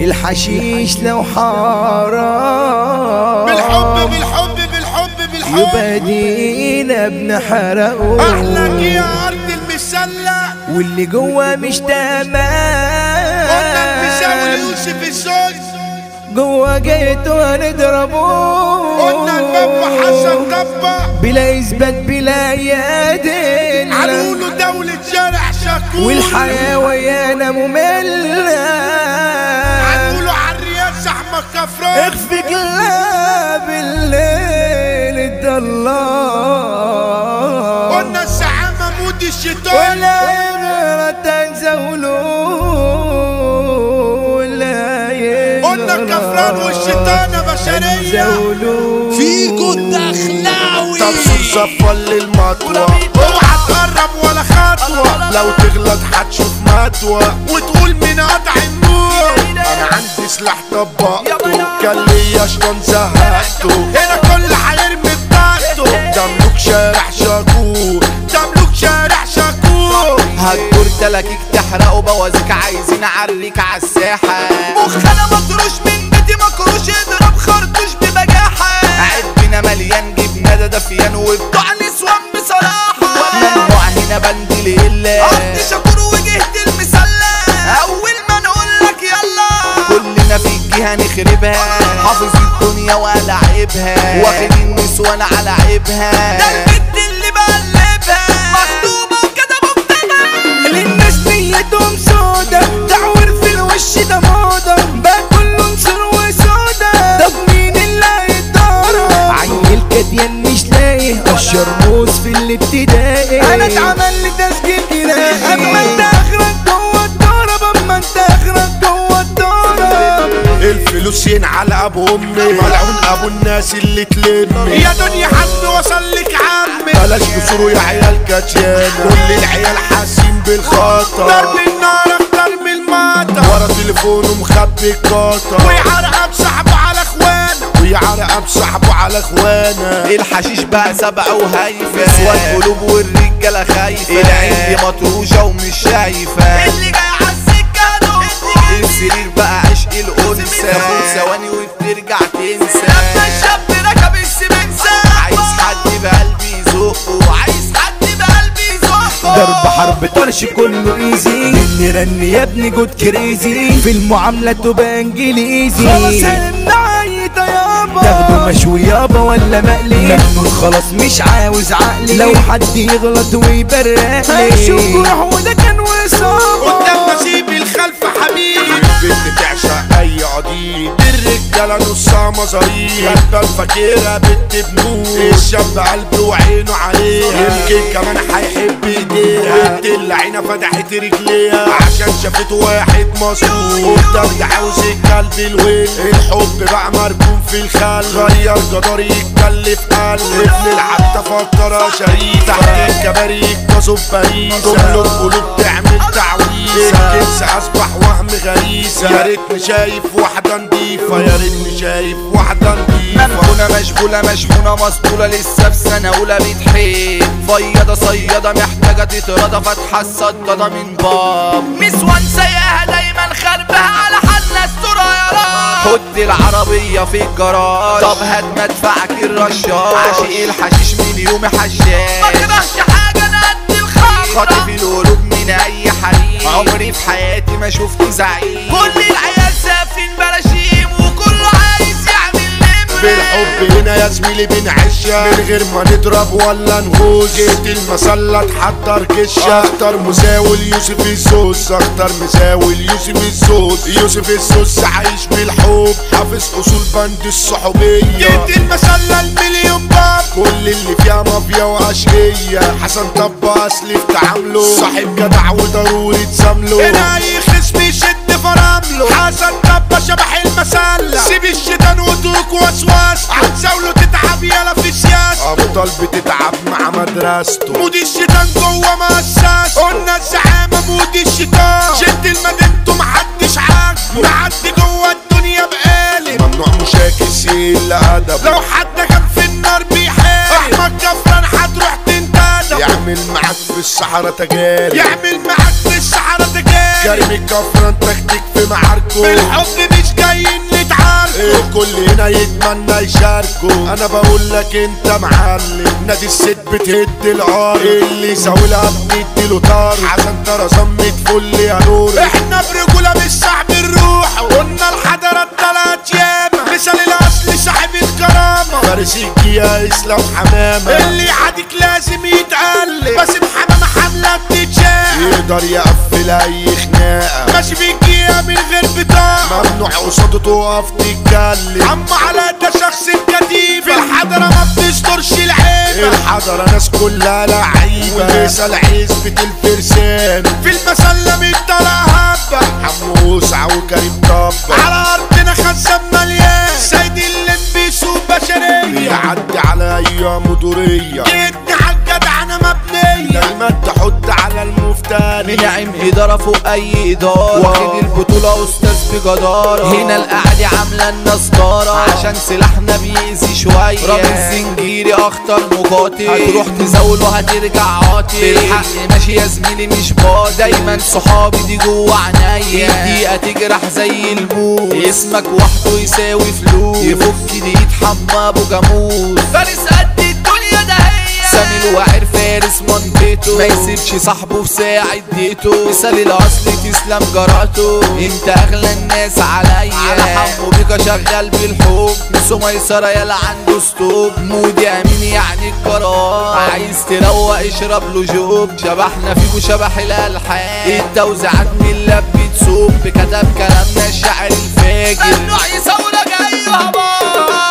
الحشيش لو حرام بالحب بالحب بالحب بالحب يبقى دينا بنحرقه اهلك يا ارض المسلة واللي جوا مش تمام قلنا المساوي يوسف الزوج جوا جيتوا هنضربوه قلنا البابا حسن طبة بلا اثبات بلا يدين عنقوله دولة شارع شكور والحياة ويانا مملة عنقوله عالرياض زحمة كفران اخفي كلاب الليل الضلال قلنا الزعامة مود الشيطان ولا عبرة تنزولوا ولا قلنا الكفران والشيطانة بشرية فيكو الدخلاوي طب صفر للمطوة اوعى تقرب ولا خطوة لو تغلط هتشوف مطوة وتقول من قطع النور انا عندي سلاح طبقته كان ليا شطان زهقته هنا كل هيرمي بطاقته تملك شارع شاكور تملك شارع شاكور هتدور تلاكيك تحرقوا بوازيك عايزين اعريك عالساحة مخنا مطروش من بيتي مكروش اضرب خرطوش ببجاحة عدنا مليان جبنة ده دفيان وبتوع نسوان بصراحة ممنوع هنا بند لله ارض شكور وجهة المسلة اول ما نقولك يلا كلنا في الجهة نخربها حافظ الدنيا ولاعبها واخد النسوان على عيبها ده البت اللي بقلبها مخدومة وكده مبتغى للناس نيتهم سودا تعور في الوش ده موضة بقى كله نصر وسودا طب مين اللي هيتضرب عيل كديان مش لاقي الشرموس في الابتدائي انا اتعمل لي تسجيل جنائي اما انت اخرك جوه الضرب اما انت اخرك جوه الضرب الفلوس ينعل ابو امي ملعون ابو الناس اللي تلمي يا دنيا حد وصل لك عمي بلاش كسور يا عيال كاتيان كل العيال حاسين بالخطر ضرب النار اكتر من المطر ورا تليفونه مخبي القطر ويعرقب صاحبه على اخوانه ويعرقب صاحبه على اخوانه الحشيش بقى سبقة وهايفة نسوان قلوب والرجالة خايفة العين دي مطروشة ومش شايفة اللي جاي عالسكة السرير بقى عشق الأنثى تاخد ثواني وبترجع تنسى لما الشاب ركب السمنسة عايز حد بقلبي يزقه عايز حد بقلبي يزقه ضرب حرب طرش كله ايزي نرن يا ابني جود كريزي في المعاملة تبقى انجليزي خلاص هنعيط يابا تاخده مشوي يابا ولا مقلي مجنون خلاص مش عاوز عقلي لو حد يغلط ويبرق لي هشوف روح وده كان وصابه قدام نسيب الخلف حبيب البنت تعشق اي عديد الرجاله نصها مظاريف غدا الفكيره بنت بنور الشاب قلبه وعينه عليها يمكن كمان هيحب ايديها بنت اللعينه فتحت رجليها عشان شافت واحد مصروف قدام ده عاوز الكلب الويل الحب بقى مركون في الخل غير جدار يتكلف قل ابن العبد فكرها شريف تحت الكباري يكتسب باريس تملك قلوب تعمل تعويذه الجنس اصبح وهم غريزه يا ريتني شايف واحده نضيفه يا ريتني شايف واحده نضيفه مركونة مشغولة مشحونة مسطولة لسه في سنة أولى بتحب فيضة صيادة محتاجة تترضى فاتحة الصدادة من باب نسوان سايقها دايما خربها على حالنا استرا يا رب حط العربية في الجراج طب هات مدفعك الرشاش عاشق الحشيش من يوم حشاش ما تكرهش حاجة أنا قد الخمرة خاطف القلوب من أي حريم عمري في حياتي ما شفت زعيم كل العيال سافين براشيم وكله عايز يعمل نمرة بالحب هنا يا زميلي بنعشها من غير ما نضرب ولا نغوش جيت المسلة تحضر كشة اختار مساوي يوسف الزوز اختار مساوي يوسف الزوز يوسف الزوز عايش بالحب حافظ اصول بند الصحوبية جيت المسلة المليون باب كل اللي فيها مافيا واشقية حسن طب اصلي في تعامله صاحب جدع وضروري تسامله هنا اي خصم يشد فرامله حسن طب شبح المسلة سيب الشيطان وترك وسواس هتزاوله تتعب يلا في سياسة افضل بتتعب مع مدرسته مود الشيطان جوه مؤسس قلنا الزعامة مود الشيطان شد المدينته محدش عاجبه معدي جوه الدنيا بقالب ممنوع مشاكس الا ادب لو حد كان في النار بيحارب احمد جفران هتروح تنتدب يعمل معاك في الصحراء تجارب يعمل معاك في الصحراء تجارب كريم الكفر انت تكفي معاركو بالحب مش جايين نتعاركوا الكل هنا يتمنى يشاركوا انا بقول لك انت معلم نادي الست بتهد العار اللي ساولها بتديله طار عشان ترى صمت فل يا نور احنا برجولة مش صاحب الروح قلنا الحضارة تلات ياما مثال الاصل صاحب الكرامة فارس الجيا اسلام حمامة اللي عادك لازم يتقلب بس بحمامة حملة بتتشاف يقدر يقفل اي خناقة ماشي في الجيا من غير بطاقة ممنوع قصاده تقف تتكلم عم على ده شخص كتيب في الحضرة ما بتسترش العيبة الحضرة ناس كلها لعيبة ومثال عزبة الفرسان في المسلة متطلع هبة حمو وسعة وكريم طبة على ارضنا خزان مليان سيد اللي بيسوق بشرية يعدي على ايام دورية جيتني عالجدع انا مبنية دايما تحط على المفتري نعم إدارة فوق أي إدارة واخد البطولة أستاذ بجدارة هنا القعدة عاملة النصارى عشان سلاحنا بيأذي شوية رامي الزنجيري أخطر مقاتل هتروح تزاوله هترجع عاطل بالحق ماشي يا زميلي مش باطل دايما صحابي دي جوه عينيا دقيقة تجرح زي الموت اسمك وحده يساوي فلوس يفك دي يتحمى أبو جاموس فارس قد الدنيا ده هي سامي الواعر فارس منطقته ما يسيبش صاحبه في ساعة اديته مثال الاصل تسلم جراته انت اغلى الناس عليا على حمو بيكا شغال بالحب نسو ميسرة يلا عنده ستوب مودي امين يعني القرار عايز تروق اشرب له جوب شبحنا فيكو شبح الالحان التوزيعات من اللب بتسوب كتب كلامنا الشاعر الفاجر ممنوع يصورك ايها بار